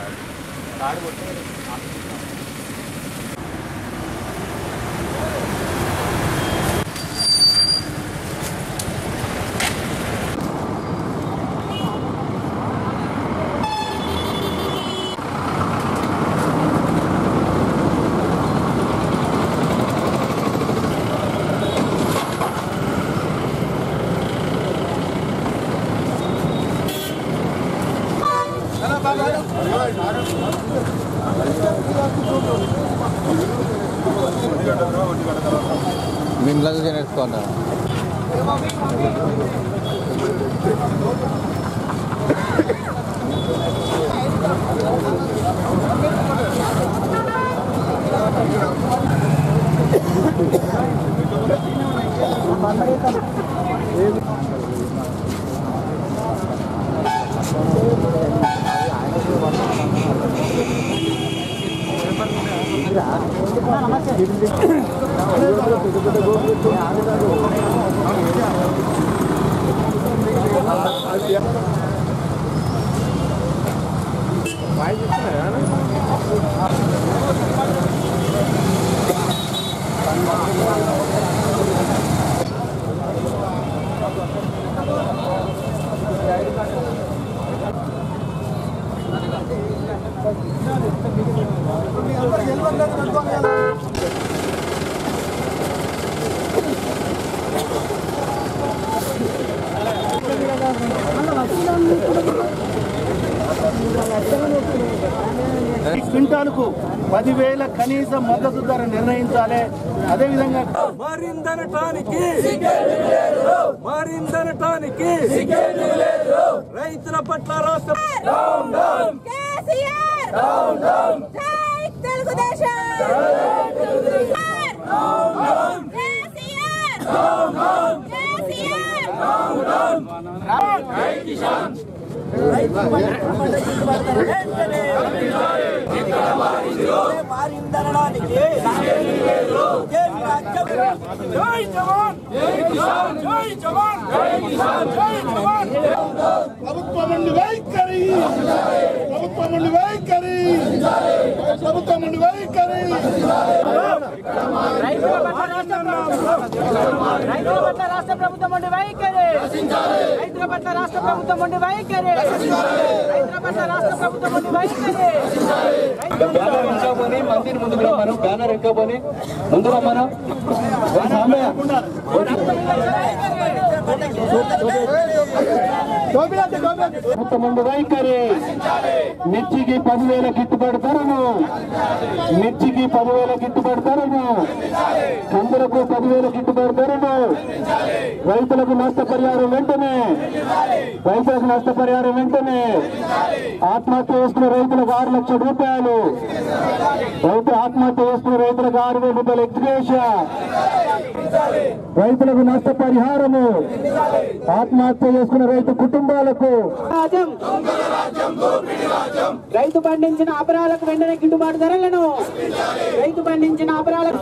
విండ్లకు నేర్చుకుంటా క్వింటాలకు పదివేల కనీస మద్దతు ధర నిర్ణయించాలి అదేవిధంగా మారిందనటానికి మారిందనటానికి రైతుల పట్ల రాష్ట్ర కేసీఆర్ జై తెలుగుదేశం కేసీఆర్ కేసీఆర్ జై జవాన్ జై కిసాన్ జై జవాన్ జై కిసాన్ జై జవాన్ ప్రభుత్వం నుండి వైఖరి ప్రభుత్వం నుండి వైఖరి ప్రభుత్వం నుండి వైఖరి రైతుల పట్ల రాష్ట్ర ప్రభుత్వం ఉండి వైఖరి రైతుల పట్ల రాష్ట్ర ప్రభుత్వం ఉండి వైఖరి రైతుల పట్ల రాష్ట్ర ప్రభుత్వం ఉండి వైఖరి బ్యానర్ ఎంకపోని మందిని ముందుకు రమ్మను బ్యానర్ ఎంకపోని ముందు రమ్మను సాంబయ్య ప్రభుత్వం ముందు వైఖరి మిర్చికి పదివేల గిట్టుబాటు ధరను మిర్చికి పదివేల గిట్టుబాటు ధరను కందులకు పదివేల గిట్టుబాటు ధరను రైతులకు నష్టపరిహారం వెంటనే రైతులకు నష్టపరిహారం వెంటనే ఆత్మహత్య చేసుకున్న రైతులకు ఆరు లక్షల రూపాయలు రైతు ఆత్మహత్య చేసుకున్న రైతులకు ఆరు వేల రూపాయల ఎగ్జిబిషన్ రైతులకు నష్టపరిహారము ఆత్మహత్య చేసుకున్న రైతు కుటుంబాలకు రాజ్యం రైతు పండించిన అపరాలకు వెంటనే గిట్టుబాటు ధరలను రైతు పండించిన అపరాలకు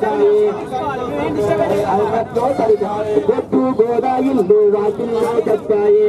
గొట్టు గోదాయిల్లు వాటిల్లో చెప్తాయి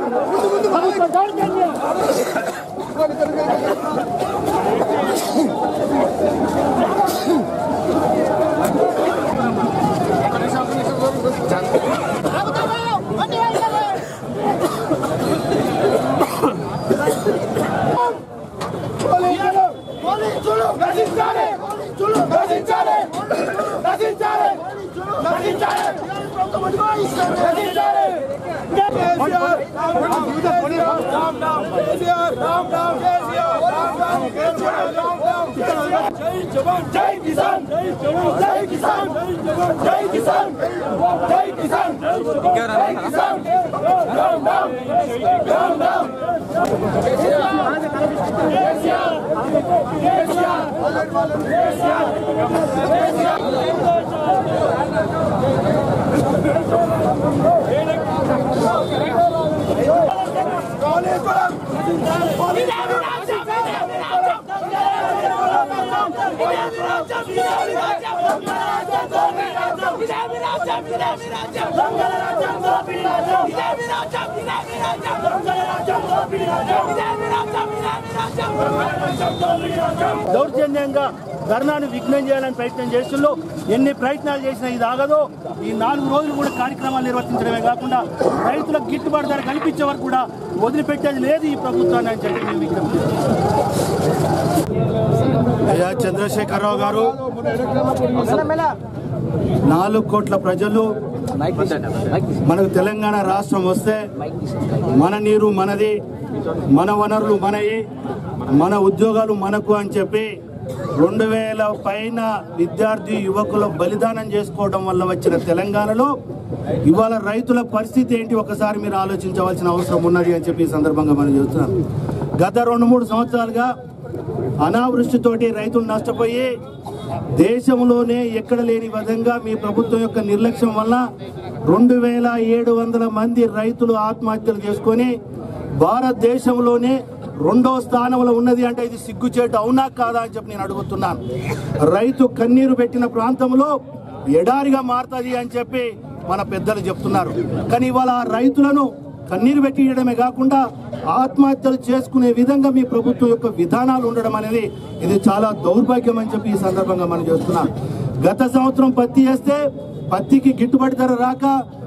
ప్రభుత్వ దౌర్జన్యం పోలీసులు నశించాలి పోలీసులు నశించాలి నశించాలి నశించాలి నశించాలి కేసీఆర్ రామ్ రామ్ కేసీఆర్ రామ్ రామ్ కేసీఆర్ రామ్ రామ్ కేసీఆర్ రామ్ రామ్ జై జవాన్ జై కిసాన్ జై జవాన్ జై కిసాన్ జై కిసాన్ జై కిసాన్ జై కిసాన్ రామ్ రామ్ రామ్ రామ్ దౌర్జన్యంగా ధర్నాను విఘ్నం చేయాలని ప్రయత్నం చేస్తుల్లో ఎన్ని ప్రయత్నాలు చేసినా ఇది ఆగదో ఈ నాలుగు రోజులు కూడా కార్యక్రమాలు నిర్వర్తించడమే కాకుండా రైతులకు గిట్టుబాటు ధర కల్పించే వరకు కూడా వదిలిపెట్టేది లేదు ఈ ప్రభుత్వాన్ని అని చెప్పి మేము విజ్ఞప్తి అయ్యా చంద్రశేఖరరావు గారు నాలుగు కోట్ల ప్రజలు మనకు తెలంగాణ రాష్ట్రం వస్తే మన నీరు మనది మన వనరులు మనవి మన ఉద్యోగాలు మనకు అని చెప్పి రెండు వేల పైన విద్యార్థి యువకుల బలిదానం చేసుకోవడం వల్ల వచ్చిన తెలంగాణలో ఇవాళ రైతుల పరిస్థితి ఏంటి ఒకసారి మీరు ఆలోచించవలసిన అవసరం ఉన్నది అని చెప్పి ఈ సందర్భంగా మనం చూస్తున్నాం గత రెండు మూడు సంవత్సరాలుగా అనావృష్టితోటి రైతులు నష్టపోయి దేశంలోనే ఎక్కడ లేని విధంగా మీ ప్రభుత్వం యొక్క నిర్లక్ష్యం వల్ల రెండు వేల ఏడు వందల మంది రైతులు ఆత్మహత్యలు చేసుకొని భారతదేశంలోనే రెండో స్థానంలో ఉన్నది అంటే ఇది సిగ్గుచేటు అవునా కాదా అని చెప్పి నేను అడుగుతున్నాను రైతు కన్నీరు పెట్టిన ప్రాంతంలో ఎడారిగా మారుతుంది అని చెప్పి మన పెద్దలు చెప్తున్నారు కానీ ఇవాళ ఆ రైతులను కన్నీరు పెట్టియడమే కాకుండా ఆత్మహత్యలు చేసుకునే విధంగా మీ ప్రభుత్వం యొక్క విధానాలు ఉండడం అనేది ఇది చాలా దౌర్భాగ్యం అని చెప్పి ఈ సందర్భంగా మనం చేస్తున్నాం గత సంవత్సరం పత్తి వేస్తే పత్తికి గిట్టుబాటు ధర రాక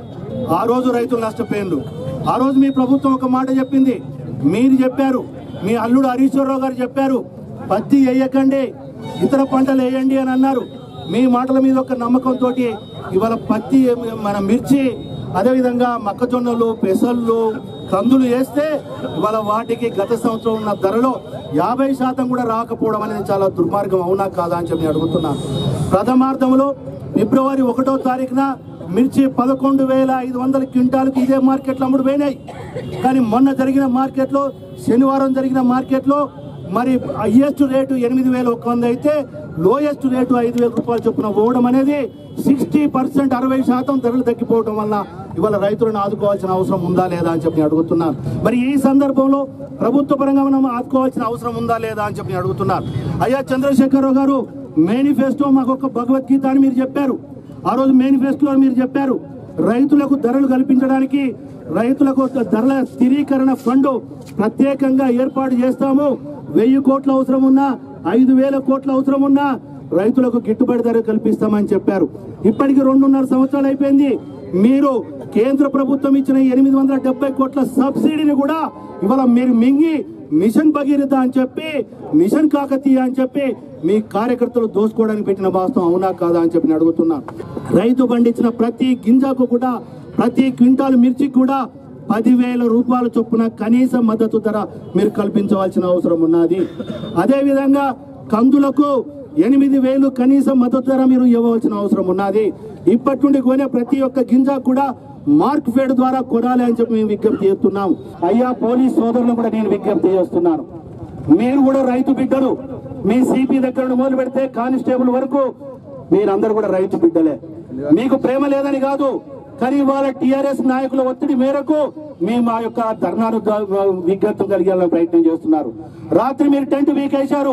ఆ రోజు రైతులు నష్టపోయిండ్రు ఆ రోజు మీ ప్రభుత్వం ఒక మాట చెప్పింది మీరు చెప్పారు మీ అల్లుడు హరీశ్వరరావు గారు చెప్పారు పత్తి వేయకండి ఇతర పంటలు వేయండి అని అన్నారు మీ మాటల మీద ఒక నమ్మకంతో ఇవాళ పత్తి మన మిర్చి అదేవిధంగా మొక్కజొన్నలు పెసళ్ళు కందులు వేస్తే ఇవాళ వాటికి గత సంవత్సరం ఉన్న ధరలో యాభై శాతం కూడా రాకపోవడం అనేది చాలా దుర్మార్గం అవునా కాదా అని చెప్పి నేను అడుగుతున్నాను ప్రథమార్థంలో ఫిబ్రవరి ఒకటో తారీఖున మిర్చి పదకొండు వేల ఐదు వందల క్వింటాలకు ఇదే మార్కెట్లో అమ్ముడు పోయినాయి కానీ మొన్న జరిగిన మార్కెట్లో శనివారం జరిగిన మార్కెట్లో మరి హైయెస్ట్ రేటు ఎనిమిది వేల ఒక వంద అయితే లోయెస్ట్ రేటు ఐదు వేల రూపాయలు చొప్పున పోవడం అనేది సిక్స్టీ పర్సెంట్ అరవై శాతం ధరలు తగ్గిపోవడం వల్ల ఇవాళ రైతులను ఆదుకోవాల్సిన అవసరం ఉందా లేదా అని చెప్పి నేను అడుగుతున్నాను మరి ఈ సందర్భంలో ప్రభుత్వ పరంగా మనం ఆదుకోవాల్సిన అవసరం ఉందా లేదా అని చెప్పి నేను అడుగుతున్నాను అయ్యా చంద్రశేఖరరావు గారు మేనిఫెస్టో మాకు ఒక భగవద్గీత అని మీరు చెప్పారు ఆ రోజు మేనిఫెస్టోలో మీరు చెప్పారు రైతులకు ధరలు కల్పించడానికి రైతులకు ధరల స్థిరీకరణ ఫండ్ ప్రత్యేకంగా ఏర్పాటు చేస్తాము వెయ్యి కోట్ల అవసరం ఉన్నా ఐదు వేల కోట్ల అవసరం ఉన్నా రైతులకు గిట్టుబాటు ధర కల్పిస్తామని చెప్పారు ఇప్పటికి రెండున్నర సంవత్సరాలు అయిపోయింది మీరు కేంద్ర ప్రభుత్వం ఇచ్చిన ఎనిమిది వందల డెబ్బై కోట్ల సబ్సిడీని కూడా ఇవాళ మీరు మింగి మిషన్ భగీరథ అని చెప్పి మిషన్ కాకతీయ అని చెప్పి మీ కార్యకర్తలు దోసుకోవడానికి పెట్టిన వాస్తవం అవునా కాదా అని చెప్పి నేను అడుగుతున్నా రైతు పండించిన ప్రతి గింజకు కూడా ప్రతి క్వింటాల్ మిర్చికి కూడా పదివేల రూపాయల చొప్పున కనీస మద్దతు ధర మీరు కల్పించవలసిన అవసరం ఉన్నది అదే విధంగా కందులకు ఎనిమిది వేలు కనీస మద్దతు ధర మీరు ఇవ్వవలసిన అవసరం ఉన్నది ఇప్పటి నుండి కొనే ప్రతి ఒక్క గింజ కూడా మార్క్ ఫేడ్ ద్వారా కొనాలి అని చెప్పి మేము విజ్ఞప్తి చేస్తున్నాం అయ్యా పోలీస్ సోదరులు కూడా నేను విజ్ఞప్తి చేస్తున్నాను మీరు కూడా రైతు బిడ్డలు మీ సిపి దగ్గర నుండి మొదలు పెడితే కానిస్టేబుల్ వరకు మీరందరూ కూడా రైతు బిడ్డలే మీకు ప్రేమ లేదని కాదు కానీ ఇవాళ టిఆర్ఎస్ నాయకుల ఒత్తిడి మేరకు మేము మా యొక్క ధర్నాను ద- విజ్ఞప్తి కలిగేలా ప్రయత్నం చేస్తున్నారు రాత్రి మీరు టెంట్ వీకేశారు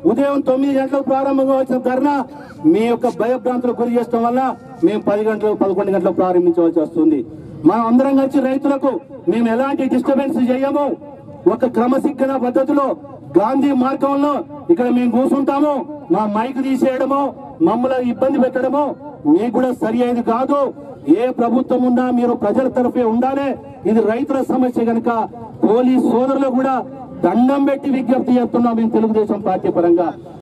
ఉదయం తొమ్మిది గంటలకు ప్రారంభంగా వచ్చిన ధర్నా మీ యొక్క భయభ్రాంతులకు గురి చేయడం వల్ల మేము పది గంటలకు పదకొండు గంటలకు ప్రారంభించవలసి వస్తుంది మనం అందరం కలిసి రైతులకు మేము ఎలాంటి డిస్టర్బెన్స్ చేయము ఒక క్రమశిక్షణ పద్ధతిలో గాంధీ మార్గంలో ఇక్కడ మేము కూర్చుంటాము మా మైక్ తీసేయడము మమ్మల్ని ఇబ్బంది పెట్టడము మీకు కూడా సరి అయింది కాదు ఏ ప్రభుత్వం ఉన్నా మీరు ప్రజల తరఫే ఉండాలి ఇది రైతుల సమస్య కనుక పోలీస్ సోదరులు కూడా దండం పెట్టి విజ్ఞప్తి చేస్తున్నాం మేము తెలుగుదేశం పార్టీ పరంగా